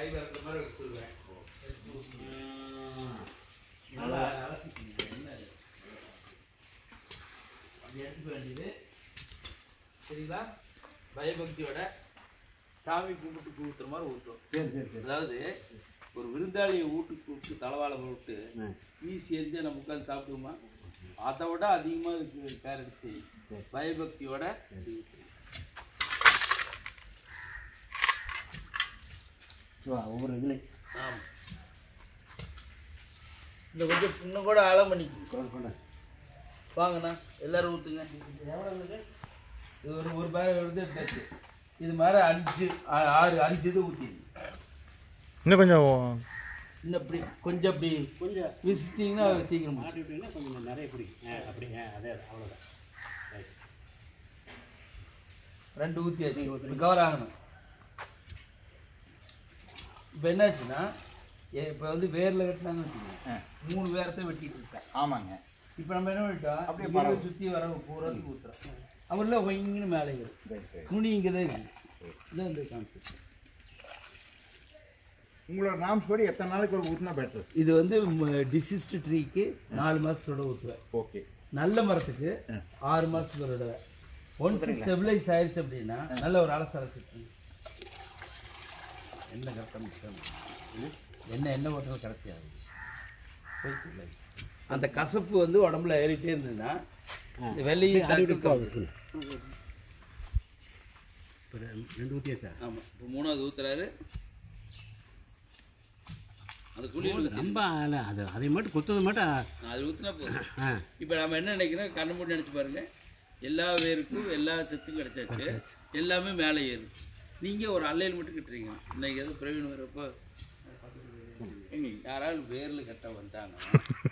கை வரக்கிற மாதிரி எடுத்துருவேன் எடுத்து ஊற்றிங்க. நல்லா அலசிக்கிங்க என்ன இது? அப்படி எடுத்துக்க வேண்டியது சரிங்களா பயபக்தியோட சாமி கும்பிட்டு ஊற்றுற மாதிரி ஊற்றும் சரி சரி சரி அதாவது ஒரு விருந்தாளியை வீட்டுக்கு கூப்பிட்டு தலைவாழை போட்டு ஈஸி எரிஞ்சு நம்ம உட்காந்து சாப்பிடுவோமா அதை விட அதிகமாக இதுக்கு கேர் எடுத்து பயபக்தியோட இது ஊத்துங்க. வா, ஒவ்வொரு இதுலையும் ஆமாம் இந்த கொஞ்சம் இன்னும் கூட ஆழம் பண்ணிக்கோங்க கொண்டு கொண்டு வாங்கண்ணா எல்லாரும் ஊற்றுங்க இது ஒரு ஒரு பேக் எடுத்து எடுத்தாச்சு இது மாதிரி அஞ்சு ஆ- ஆறு அஞ்சு இது ஊற்றிடுங்க இன்னும் கொஞ்சம் இன்னும் அப்படி கொஞ்சம் அப்படி கொஞ்சம் விசிட்டிங்கன்னா சீக்கிரம் மாட்டி விட்டீங்கன்னா கொஞ்சம் நிறைய பிடிக்கும் ஆ அப்படி ஆ அதே அவ்வளோதான் ரைட் ரெண்டு ஊற்றியாச்சு இப்போ கவர் ஆகணும் இப்போ என்னாச்சுன்னா இப்போ வந்து வேரில் வெட்டினாங்கன்னு வச்சுக்கோங்க மூணு வேரத்தை வெட்டிட்டு இருக்கேன் ஆமாங்க இப்போ நம்ம என்ன பண்ணிட்டோம் அப்படியே அப்படியே சுற்றி வர பூராத்துக்கு ஊற்றுறோம் அவரில் ஒயிங்கன்னு மேலே ஏறும் ரைட் ரைட் நுனி இங்கே தான் இருக்குது இதான் இந்த கான்செப்ட் உங்களோட நாம்ஸ் படி எத்தனை நாளைக்கு ஒரு ஊற்றினா பெட்டர் இது வந்து டிசிஸ்ட் ட்ரீக்கு நாலு மாதத்தோட ஊற்றுவேன் ஓகே நல்ல மரத்துக்கு ஆறு மாதத்துக்கு ஒரு தடவை ஒன்ஸ் ஸ்டெபிளைஸ் ஆயிடுச்சு அப்படின்னா நல்ல ஒரு அலச அலசிட்டு என்ன கரெக்டாக என்ன என்ன போட்டாலும் கடைசி ஆகுது போயிட்டு இல்லை. அந்த கசப்பு வந்து உடம்புல ஏறிட்டே இருந்ததுன்னா இந்த வெள்ளையும் டாக்டர் இப்போ ரெண்டு ஊற்றியாச்சா ஆமாம் இப்போ மூணாவது ஊத்துறாரு அந்த குளிர் ரொம்ப இல்லை அது அதை மட்டும் குத்துறது மட்டும் அது ஊற்றினா போதும் ஆ இப்போ நம்ம என்ன நினைக்கிறோம் கண்ணு மூடி நினச்சி பாருங்க எல்லா வேருக்கும் எல்லா சத்தும் கிடைச்சாச்சு எல்லாமே மேலே ஏறும் நீங்கள் ஒரு அல்லையில் மட்டும் கட்டுறீங்க இன்னைக்கு ஏதோ பிரவீன் வரப்போ ஏங்க யாராவது வேரில் கட்ட வந்தாங்க